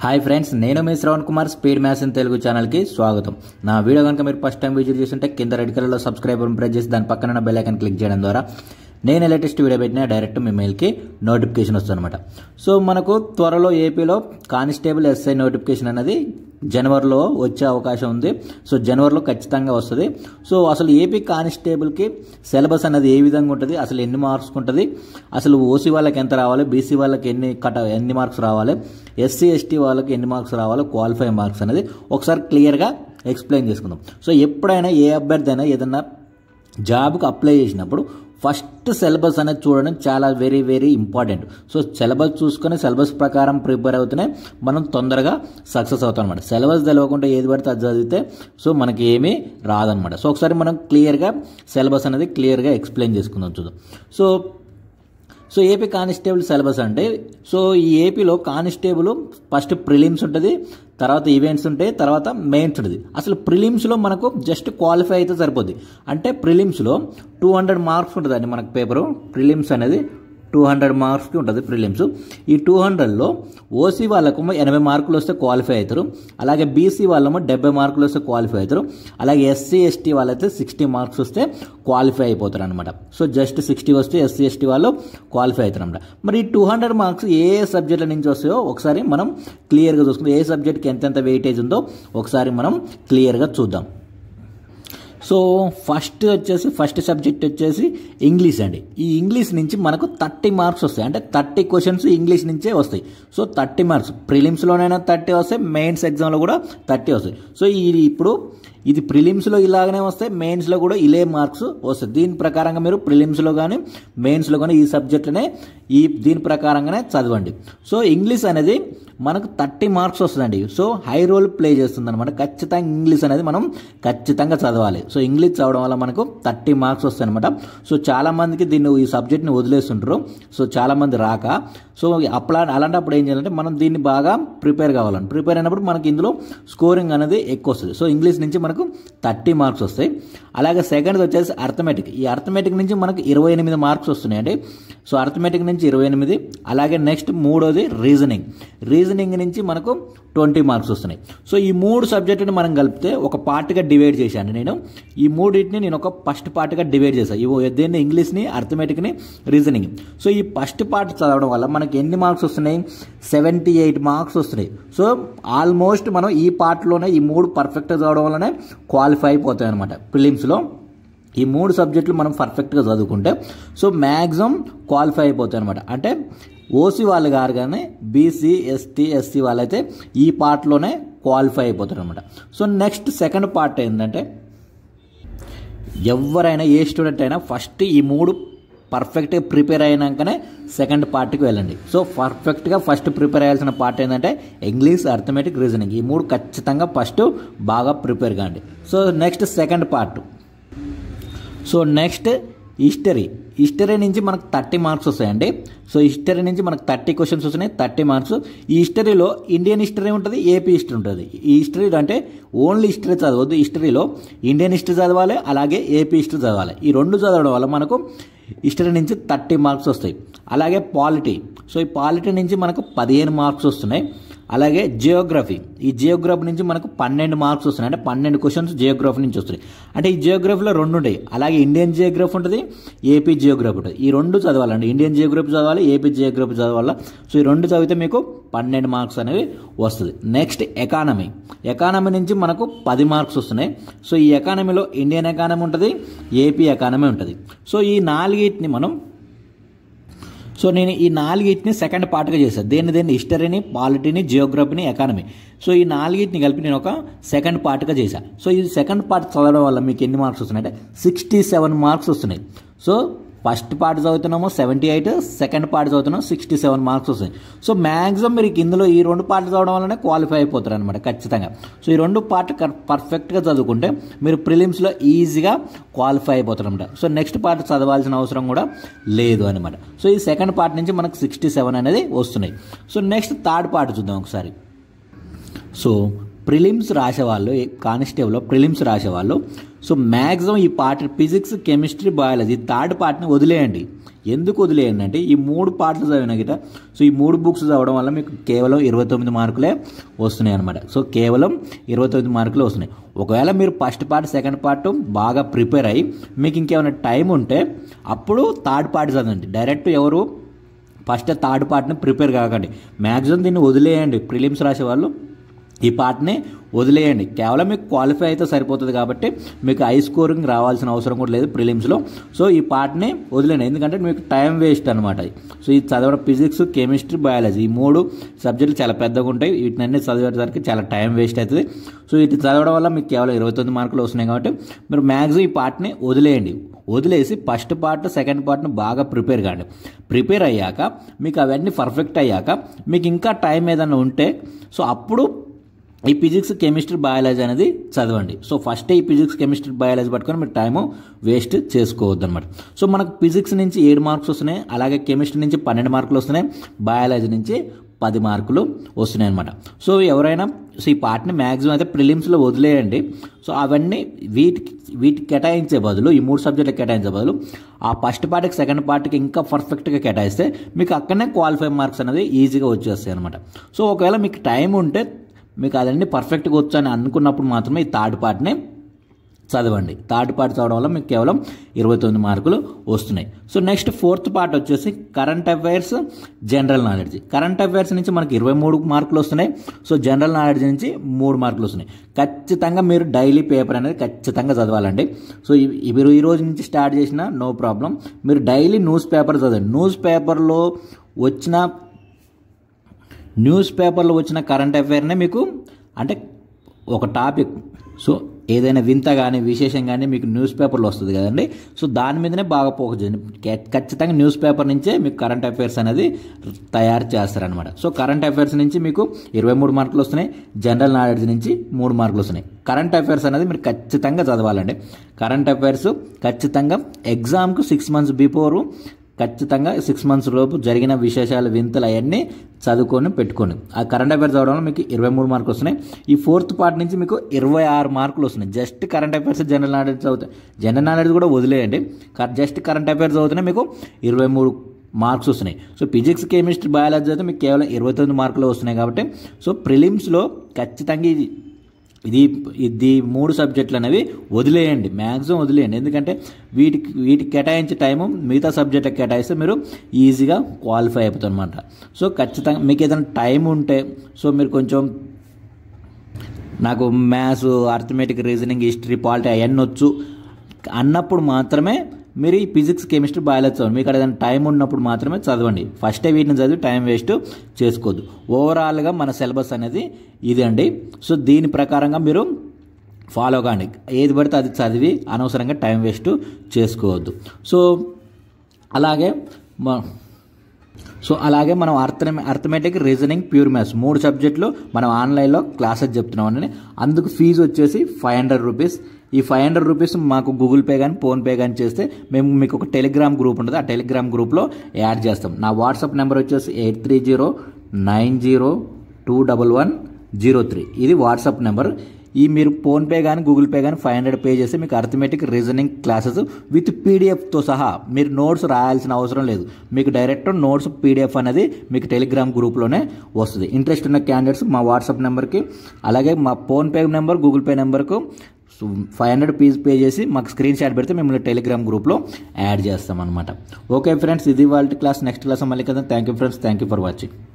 hi friends నేను మీ Shravan Kumar speed maths in Telugu ఛానల్కి స్వాగతం నా వీడియో కనుక మీరు ఫస్ట్ టైం విజిట్ చేస్తుంటే కింద రెడ్ కలర్లో సబ్స్క్రైబ్ ప్రెస్ చేసి దాని పక్కన బెల్ ఐకాన్ క్లిక్ చేయడం ద్వారా నేను లేటెస్ట్ వీడియో పెట్టినా డైరెక్ట్ మీ మెయిల్కి నోటిఫికేషన్ వస్తుంది అనమాట సో మనకు త్వరలో ఏపీలో కానిస్టేబుల్ ఎస్ఐ నోటిఫికేషన్ అనేది జనవరిలో వచ్చే అవకాశం ఉంది సో జనవరిలో ఖచ్చితంగా వస్తుంది సో అసలు ఏపీ కానిస్టేబుల్కి సిలబస్ అనేది ఏ విధంగా ఉంటుంది అసలు ఎన్ని మార్క్స్ ఉంటుంది అసలు ఓసీ వాళ్ళకి ఎంత రావాలి బీసీ వాళ్ళకి ఎన్ని కట ఎన్ని మార్క్స్ రావాలి ఎస్సీ ఎస్టీ వాళ్ళకి ఎన్ని మార్క్స్ రావాలి క్వాలిఫై మార్క్స్ అనేది ఒకసారి క్లియర్గా ఎక్స్ప్లెయిన్ చేసుకుందాం సో ఎప్పుడైనా ఏ అభ్యర్థి అయినా ఏదన్నా జాబ్కి అప్లై చేసినప్పుడు ఫస్ట్ సిలబస్ అనేది చూడడం చాలా very very important so syllabus చూసుకొని సిలబస్ ప్రకారం ప్రిపేర్ అవుతూనే మనం తొందరగా సక్సెస్ అవుతాం అనమాట సిలబస్ తెలియకుండా ఏది పడితే అది చదివితే సో మనకి ఏమీ రాదనమాట సో ఒకసారి మనం క్లియర్గా సిలబస్ అనేది క్లియర్గా ఎక్స్ప్లెయిన్ చేసుకుందాం చూద్దాం so so AP constable syllabus అంటే సో ఈ ఏపీలో కానిస్టేబుల్ ఫస్ట్ ప్రిలిమ్స్ ఉంటుంది తర్వాత ఈవెంట్స్ ఉంటాయి తర్వాత మెయిన్స్ ఉంటుంది అసలు ప్రిలిమ్స్లో మనకు జస్ట్ క్వాలిఫై అయితే సరిపోద్ది అంటే ప్రిలిమ్స్లో టూ హండ్రెడ్ మార్క్స్ ఉంటుంది అండి మనకు పేపరు ప్రిలిమ్స్ అనేది టూ హండ్రెడ్ మార్క్స్కి ఉంటుంది ప్రిలిమ్స్ ఈ టూ హండ్రెడ్లో ఓసీ వాళ్ళకు ఎనభై మార్కులు వస్తే క్వాలిఫై అవుతారు అలాగే బీసీ వాళ్ళేమో డెబ్బై మార్కులు వస్తే క్వాలిఫై అవుతారు అలాగే ఎస్సీ ఎస్టీ వాళ్ళైతే సిక్స్టీ మార్క్స్ వస్తే క్వాలిఫై అయిపోతారు అనమాట సో జస్ట్ సిక్స్టీ వస్తే ఎస్సీ ఎస్టీ వాళ్ళు క్వాలిఫై అవుతారు అనమాట మరి ఈ టూ హండ్రెడ్ మార్క్స్ ఏ ఏ సబ్జెక్టుల నుంచి వస్తాయో ఒకసారి మనం క్లియర్గా చూసుకుందాం ఏ సబ్జెక్ట్కి ఎంతెంత వెయిటేజ్ ఉందో ఒకసారి మనం క్లియర్గా చూద్దాం సో ఫస్ట్ వచ్చేసి ఫస్ట్ సబ్జెక్ట్ వచ్చేసి ఇంగ్లీష్ అండి ఈ ఇంగ్లీష్ నుంచి మనకు థర్టీ మార్క్స్ వస్తాయి అంటే థర్టీ క్వశ్చన్స్ ఇంగ్లీష్ నుంచే వస్తాయి సో థర్టీ మార్క్స్ ప్రిలిమ్స్లోనైనా థర్టీ వస్తాయి మెయిన్స్ ఎగ్జామ్లో కూడా థర్టీ వస్తాయి సో ఇది ఇప్పుడు ఇది ప్రిలిమ్స్లో ఇలాగనే వస్తాయి మెయిన్స్లో కూడా ఇలే మార్క్స్ వస్తాయి దీని ప్రకారంగా మీరు ప్రిలిమ్స్లో కానీ మెయిన్స్లో కానీ ఈ సబ్జెక్టునే ఈ దీని ప్రకారంగానే చదవండి సో ఇంగ్లీష్ అనేది మనకు థర్టీ మార్క్స్ వస్తుందండి సో హై రోల్ ప్లే చేస్తుంది అనమాట ఖచ్చితంగా ఇంగ్లీష్ అనేది మనం ఖచ్చితంగా చదవాలి సో ఇంగ్లీష్ చదవడం వల్ల మనకు థర్టీ మార్క్స్ వస్తాయి అనమాట సో చాలా మందికి దీన్ని ఈ సబ్జెక్ట్ని వదిలేస్తుంటారు సో చాలా మంది రాక సో అప్లా అలాంటప్పుడు ఏం చేయాలంటే మనం దీన్ని బాగా ప్రిపేర్ కావాలండి ప్రిపేర్ అయినప్పుడు మనకి ఇందులో స్కోరింగ్ అనేది ఎక్కువ వస్తుంది సో ఇంగ్లీష్ నుంచి మనకు థర్టీ మార్క్స్ వస్తాయి అలాగే సెకండ్ వచ్చేసి అర్థమెటిక్ ఈ అర్థమెటిక్ నుంచి మనకు ఇరవై ఎనిమిది మార్క్స్ వస్తున్నాయండి సో అర్థమెటిక్ నుంచి ఇరవై ఎనిమిది అలాగే నెక్స్ట్ మూడోది రీజనింగ్ రీజనింగ్ నుంచి మనకు ట్వంటీ మార్క్స్ వస్తున్నాయి సో ఈ మూడు సబ్జెక్టుని మనం కలిపితే ఒక పార్ట్గా డివైడ్ చేశాను నేను ఈ మూడింటిని నేను ఒక ఫస్ట్ పార్ట్గా డివైడ్ చేశాను ఇవి దేన్ని ఇంగ్లీష్ని అర్థమెటిక్ని రీజనింగ్ సో ఈ ఫస్ట్ పార్ట్ చదవడం వల్ల మనకి ఎన్ని మార్క్స్ వస్తున్నాయి సెవెంటీ ఎయిట్ మార్క్స్ వస్తున్నాయి సో ఆల్మోస్ట్ మనం ఈ పార్ట్లోనే ఈ మూడు పర్ఫెక్ట్గా చదవడం వల్లనే క్వాలిఫై అయిపోతాయి అనమాట ఫిలిమ్స్లో ఈ మూడు సబ్జెక్టులు మనం పర్ఫెక్ట్గా చదువుకుంటే సో మ్యాక్సిమం క్వాలిఫై అయిపోతాయి అనమాట అంటే ఓసీ వాళ్ళు గారు కానీ బీసీ ఎస్టీ ఎస్సీ వాళ్ళైతే ఈ పార్ట్లోనే క్వాలిఫై అయిపోతారు అనమాట సో నెక్స్ట్ సెకండ్ పార్ట్ ఏంటంటే ఎవరైనా ఏ స్టూడెంట్ అయినా ఫస్ట్ ఈ మూడు పర్ఫెక్ట్గా ప్రిపేర్ అయినాకనే సెకండ్ పార్ట్కి వెళ్ళండి సో పర్ఫెక్ట్గా ఫస్ట్ ప్రిపేర్ అయ్యాల్సిన పార్ట్ ఏంటంటే ఇంగ్లీష్ అర్థమెటిక్ రీజనింగ్ ఈ మూడు ఖచ్చితంగా ఫస్ట్ బాగా ప్రిపేర్ కాండి so next second part so next history history నుంచి మనకు థర్టీ మార్క్స్ వస్తాయండి సో హిస్టరీ నుంచి మనకు థర్టీ క్వశ్చన్స్ వస్తున్నాయి థర్టీ మార్క్స్ ఈ హిస్టరీలో ఇండియన్ హిస్టరీ ఉంటుంది ఏపీ హిస్టరీ ఉంటుంది ఈ హిస్టరీ అంటే ఓన్లీ హిస్టరీ చదవద్దు హిస్టరీలో ఇండియన్ హిస్టరీ చదవాలి అలాగే ఏపీ హిస్టరీ చదవాలి ఈ రెండు చదవడం వల్ల మనకు హిస్టరీ నుంచి థర్టీ మార్క్స్ వస్తాయి అలాగే పాలిటీ సో ఈ పాలిటీ నుంచి మనకు పదిహేను మార్క్స్ వస్తున్నాయి అలాగే జియోగ్రఫీ ఈ జియోగ్రఫీ నుంచి మనకు పన్నెండు మార్క్స్ వస్తున్నాయి అంటే పన్నెండు క్వశ్చన్స్ జియోగ్రఫీ నుంచి వస్తున్నాయి అంటే ఈ జియోగ్రఫీలో రెండు ఉంటాయి అలాగే ఇండియన్ జియోగ్రఫీ ఉంటుంది ఏపీ జియోగ్రఫీ ఉంటుంది ఈ రెండు చదవాలండి ఇండియన్ జియోగ్రఫీ చదవాలి ఏపీ జియోగ్రఫీ చదవాలి సో ఈ రెండు చదివితే మీకు పన్నెండు మార్క్స్ అనేవి వస్తుంది నెక్స్ట్ ఎకానమీ ఎకానమీ నుంచి మనకు పది మార్క్స్ వస్తున్నాయి సో ఈ ఎకానమీలో ఇండియన్ ఎకానమీ ఉంటుంది ఏపీ ఎకానమీ ఉంటుంది సో ఈ నాలుగిటిని మనం సో నేను ఈ నాలుగిటిని సెకండ్ పార్ట్గా చేశాను దేన్ని దేన్ని హిస్టరీని పాలిటీని జియోగ్రఫీని ఎకానమీ సో ఈ నాలుగిటిని కలిపి నేను ఒక సెకండ్ పార్ట్గా చేశాను సో ఈ సెకండ్ పార్ట్ చదవడం వల్ల మీకు ఎన్ని మార్క్స్ వస్తున్నాయి అంటే సిక్స్టీ సెవెన్ మార్క్స్ వస్తున్నాయి సో ఫస్ట్ పార్ట్ చదువుతున్నాము సెవెంటీ ఎయిట్ సెకండ్ పార్ట్ చదువుతున్నాము సిక్స్టీ సెవెన్ మార్క్స్ వస్తాయి సో మ్యాక్సిమం మీరు ఇందులో ఈ రెండు పార్ట్లు చదవడం వల్లనే క్వాలిఫై అయిపోతారు అనమాట ఖచ్చితంగా సో ఈ రెండు పార్ట్ పర్ఫెక్ట్గా చదువుకుంటే మీరు ప్రిలిమ్స్లో ఈజీగా క్వాలిఫై అయిపోతారు అనమాట సో నెక్స్ట్ పార్ట్ చదవాల్సిన అవసరం కూడా లేదు అనమాట సో ఈ సెకండ్ పార్ట్ నుంచి మనకు సిక్స్టీ సెవెన్ అనేది వస్తున్నాయి సో నెక్స్ట్ థర్డ్ పార్ట్ చూద్దాం ఒకసారి సో ప్రిలిమ్స్ రాసేవాళ్ళు కానిస్టేబుల్లో ప్రిలిమ్స్ రాసేవాళ్ళు సో మ్యాక్సిమం ఈ part physics chemistry biology third పార్ట్ని వదిలేయండి ఎందుకు వదిలేయండి అంటే ఈ మూడు పార్ట్లు చదివిన గిట సో ఈ మూడు బుక్స్ చదవడం వల్ల మీకు కేవలం ఇరవై తొమ్మిది మార్కులే వస్తున్నాయి అనమాట సో కేవలం ఇరవై తొమ్మిది మార్కులు వస్తున్నాయి ఒకవేళ మీరు ఫస్ట్ పార్ట్ సెకండ్ పార్ట్ బాగా ప్రిపేర్ అయ్యి మీకు ఇంకేమైనా టైం ఉంటే అప్పుడు థర్డ్ పార్ట్ చదవండి డైరెక్ట్ ఎవరు ఫస్ట్ థర్డ్ పార్ట్ని ప్రిపేర్ కాకండి మ్యాక్సిమం దీన్ని వదిలేయండి ప్రిలిమ్స్ రాసే వాళ్ళు ఈ పార్ట్ని వదిలేయండి కేవలం మీకు క్వాలిఫై అయితే సరిపోతుంది కాబట్టి మీకు హై స్కోరింగ్ రావాల్సిన అవసరం కూడా లేదు ప్రిలిమ్స్లో సో ఈ పార్ట్ని వదిలేయండి ఎందుకంటే మీకు టైం వేస్ట్ అనమాట సో ఇది చదవడం ఫిజిక్స్ కెమిస్ట్రీ బయాలజీ ఈ మూడు సబ్జెక్టులు చాలా పెద్దగా ఉంటాయి వీటిని అన్ని చదివేసరికి చాలా టైం వేస్ట్ అవుతుంది సో ఇది చదవడం వల్ల మీకు కేవలం ఇరవై తొమ్మిది మార్కులు వస్తున్నాయి కాబట్టి మీరు మ్యాక్సిమం ఈ పార్ట్ని వదిలేయండి వదిలేసి ఫస్ట్ పార్ట్ సెకండ్ పార్ట్ని బాగా ప్రిపేర్ కాండి ప్రిపేర్ అయ్యాక మీకు అవన్నీ పర్ఫెక్ట్ అయ్యాక మీకు ఇంకా టైం ఏదైనా ఉంటే సో అప్పుడు ఈ ఫిజిక్స్ కెమిస్ట్రీ బయాలజీ అనేది చదవండి సో ఫస్ట్ ఈ ఫిజిక్స్ కెమిస్ట్రీ బయాలజీ పట్టుకొని మీరు టైము వేస్ట్ చేసుకోవద్దు అనమాట సో మనకు ఫిజిక్స్ నుంచి ఏడు మార్క్స్ వస్తున్నాయి అలాగే కెమిస్ట్రీ నుంచి పన్నెండు మార్కులు వస్తున్నాయి బయాలజీ నుంచి పది మార్కులు వస్తున్నాయి అనమాట సో ఎవరైనా సో ఈ పార్ట్ని మ్యాక్సిమం అయితే ప్రిలిమ్స్లో వదిలేయండి సో అవన్నీ వీటికి వీటికి కేటాయించే బదులు ఈ మూడు సబ్జెక్టులకు కేటాయించే బదులు ఆ ఫస్ట్ పార్ట్కి సెకండ్ పార్ట్కి ఇంకా పర్ఫెక్ట్గా కేటాయిస్తే మీకు అక్కడనే క్వాలిఫై మార్క్స్ అనేది ఈజీగా వచ్చేస్తాయి అనమాట సో ఒకవేళ మీకు టైం ఉంటే మీకు అదన్నీ పర్ఫెక్ట్గా వచ్చు అని అనుకున్నప్పుడు మాత్రమే ఈ థర్డ్ పార్ట్ని చదవండి థర్డ్ పార్ట్ చదవడం వల్ల మీకు కేవలం ఇరవై తొమ్మిది మార్కులు వస్తున్నాయి సో నెక్స్ట్ ఫోర్త్ పార్ట్ వచ్చేసి current affairs general knowledge current affairs నుంచి మనకి ఇరవై మూడు మార్కులు వస్తున్నాయి సో జనరల్ నాలెడ్జ్ నుంచి మూడు మార్కులు వస్తున్నాయి ఖచ్చితంగా మీరు డైలీ పేపర్ అనేది ఖచ్చితంగా చదవాలండి సో ఇవి మీరు ఈ రోజు నుంచి స్టార్ట్ చేసిన నో ప్రాబ్లం మీరు డైలీ న్యూస్ పేపర్ చదవండి న్యూస్ పేపర్లో వచ్చిన న్యూస్ పేపర్లో వచ్చిన కరెంట్ అఫైర్నే మీకు అంటే ఒక టాపిక్ సో ఏదైనా వింత కానీ విశేషం కానీ మీకు న్యూస్ పేపర్లో వస్తుంది కదండి సో దాని మీదనే బాగా ఫోకస్ చేయండి ఖచ్చితంగా న్యూస్ పేపర్ నుంచే మీకు కరెంట్ అఫైర్స్ అనేది తయారు చేస్తారనమాట సో కరెంట్ అఫైర్స్ నుంచి మీకు ఇరవై మూడు మార్కులు వస్తున్నాయి జనరల్ నాలెడ్జ్ నుంచి మూడు మార్కులు వస్తున్నాయి కరెంట్ అఫైర్స్ అనేది మీరు ఖచ్చితంగా చదవాలండి కరెంట్ అఫైర్స్ ఖచ్చితంగా ఎగ్జామ్కు సిక్స్ మంత్స్ బిఫోరు ఖచ్చితంగా సిక్స్ మంత్స్ లోపు జరిగిన విశేషాలు వింతలు అవన్నీ చదువుకొని పెట్టుకోండి ఆ కరెంట్ అఫైర్స్ చదవడంలో మీకు ఇరవై మూడు మార్కులు వస్తున్నాయి ఈ ఫోర్త్ పార్ట్ నుంచి మీకు ఇరవై ఆరు మార్కులు వస్తున్నాయి just current affairs general knowledge చదువుతాయి జనరల్ నాలెడ్జ్ కూడా వదిలేయండి జస్ట్ కరెంట్ అఫైర్స్ చదువుతూనే మీకు ఇరవై మూడు మార్క్స్ వస్తున్నాయి సో ఫిజిక్స్ కెమిస్ట్రీ బయాలజీ అయితే మీకు కేవలం ఇరవై తొమ్మిది మార్కులు వస్తున్నాయి కాబట్టి సో ప్రిలిమ్స్లో ఖచ్చితంగా ఇది ఇది ఇది మూడు సబ్జెక్టులు అనేవి వదిలేయండి మ్యాక్సిమం వదిలేయండి ఎందుకంటే వీటికి వీటికి కేటాయించే టైము మిగతా సబ్జెక్టులకు కేటాయిస్తే మీరు ఈజీగా క్వాలిఫై అయిపోతారు అనమాట సో ఖచ్చితంగా మీకు ఏదైనా టైం ఉంటే సో మీరు కొంచెం నాకు maths arithmetic reasoning history polity అవన్నీ వచ్చు అన్నప్పుడు మాత్రమే మీరు ఈ ఫిజిక్స్ కెమిస్ట్రీ బయాలజీ చదవండి మీకు ఏదైనా టైం ఉన్నప్పుడు మాత్రమే చదవండి ఫస్టే వీటిని చదివి టైం వేస్ట్ చేసుకోవద్దు ఓవరాల్గా మన సిలబస్ అనేది ఇది అండి సో దీని ప్రకారంగా మీరు ఫాలో కాండి ఏది పడితే అది చదివి అనవసరంగా టైం వేస్ట్ చేసుకోవద్దు సో అలాగే మా సో అలాగే మనం అర్థ అర్థమెటిక్ రీజనింగ్ ప్యూర్ మ్యాథ్స్ మూడు సబ్జెక్టులు మనం ఆన్లైన్లో క్లాసెస్ చెప్తున్నామని అందుకు ఫీజు వచ్చేసి ఫైవ్ హండ్రెడ్ రూపీస్ ఈ ఫైవ్ హండ్రెడ్ రూపీస్ మాకు గూగుల్ పే కానీ ఫోన్పే కానీ చేస్తే మేము మీకు ఒక టెలిగ్రామ్ గ్రూప్ ఉంటుంది ఆ టెలిగ్రామ్ గ్రూప్లో యాడ్ చేస్తాం నా వాట్సాప్ నెంబర్ వచ్చేసి eight three zero nine zero two double one zero three ఇది వాట్సాప్ నెంబర్ ఈ మీరు ఫోన్పే కానీ గూగుల్ పే కానీ ఫైవ్ హండ్రెడ్ పే చేస్తే మీకు అర్థమెటిక్ రీజనింగ్ క్లాసెస్ విత్ పీడిఎఫ్తో సహా మీరు నోట్స్ రాయాల్సిన అవసరం లేదు మీకు డైరెక్ట్ నోట్స్ పీడిఎఫ్ అనేది మీకు టెలిగ్రామ్ గ్రూప్లోనే వస్తుంది ఇంట్రెస్ట్ ఉన్న క్యాండిడేట్స్ మా వాట్సాప్ నెంబర్కి అలాగే మా ఫోన్పే నెంబర్ గూగుల్ పే నెంబర్కు ఫైవ్ హండ్రెడ్ పీస్ పే చేసి మాకు స్క్రీన్ షాట్ పెడితే మిమ్మల్ని టెలిగ్రామ్ గ్రూప్లో యాడ్ చేస్తాం అనమాట ఓకే ఫ్రెండ్స్ ఇది వాళ్ళ క్లాస్ నెక్స్ట్ క్లాస్ మళ్ళీ కదా thank you friends thank you for watching